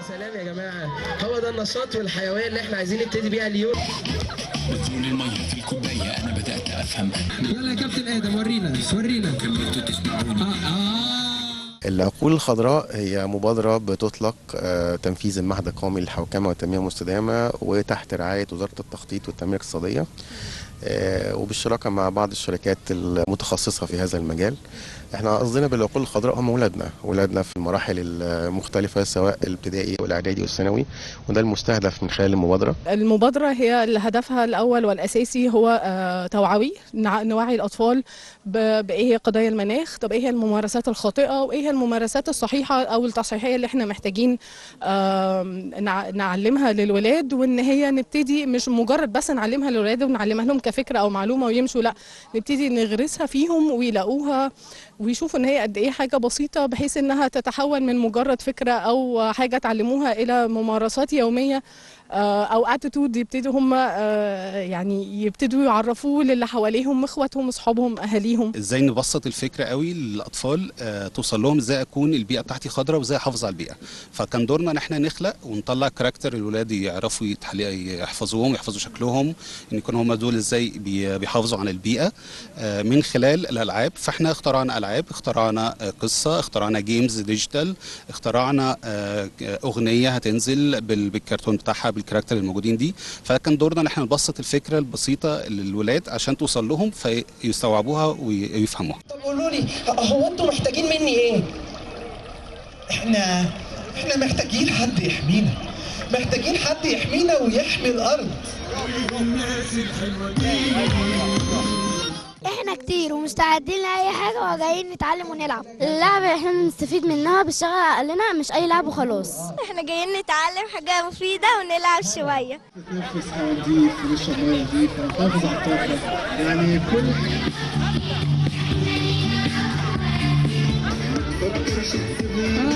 سلام يا جماعه هو ده النشاط والحيويه اللي احنا عايزين نبتدي بيها اليوم بطلون المية في الكوباية أنا بدأت أفهم يلا يا كابتن ادم ورينا ورينا كملتوا تسمعوني آه آه. العقول الخضراء هي مبادرة بتطلق آه، تنفيذ المعهد القومي للحوكمة والتنمية المستدامة وتحت رعاية وزارة التخطيط والتنمية الاقتصادية آه، وبالشراكة مع بعض الشركات المتخصصة في هذا المجال احنا قصدنا بالعقول الخضراء هم ولادنا ولادنا في المراحل المختلفة سواء الابتدائي والإعدادي والثانوي وده المستهدف من خلال المبادرة المبادرة هي اللي هدفها الأول والأساسي هو آه، توعوي نع- نوعي الأطفال ب- بإيه هي قضايا المناخ طب إيه هي الممارسات الخاطئة وإيه هي الممارسات الصحيحة أو التصحيحية اللي إحنا محتاجين آم، نع- نعلمها للولاد وإن هي نبتدي مش مجرد بس نعلمها للولاد ونعلمها لهم كفكرة أو معلومة ويمشوا لا نبتدي نغرسها فيهم ويلاقوها ويشوفوا ان هي قد ايه حاجه بسيطه بحيث انها تتحول من مجرد فكره او حاجه اتعلموها الى ممارسات يوميه آه، او اتيتود يبتدوا هم آه، يعني يبتدوا يعرفوه للي حواليهم اخواتهم اصحابهم اهاليهم ازاي نبسط الفكره قوي للاطفال آه، توصل لهم ازاي اكون البيئه بتاعتي خضراء وازاي احافظ على البيئه فكان دورنا ان احنا نخلق ونطلع كاركتر الولاد يعرفوا يتحل- يحفظوهم يحفظوا شكلهم ان يكونوا هم دول ازاي بي- بيحافظوا على البيئه آه، من خلال الالعاب فاحنا اخترعنا العاب اخترعنا آه، قصه اخترعنا جيمز ديجيتال اخترعنا آه، اغنيه هتنزل بال- بالكرتون بتاعها بالكاركتر الموجودين دي فكان دورنا ان احنا نبسط الفكره البسيطه للولاد عشان توصل لهم فيستوعبوها ويفهموها طب قولوا لي هو انتوا محتاجين مني ايه؟ احنا احنا محتاجين حد يحمينا محتاجين حد يحمينا ويحمي الارض احنا كتير ومستعدين لاي حاجه وجايين نتعلم ونلعب اللعبه احنا بنستفيد منها بتشغل عقلنا مش اي لعب وخلاص احنا جايين نتعلم حاجه مفيده ونلعب شويه نتنفس هواء نضيف ونشرب ميه نضيفه ونحافظ على الطاقه يعني كل آه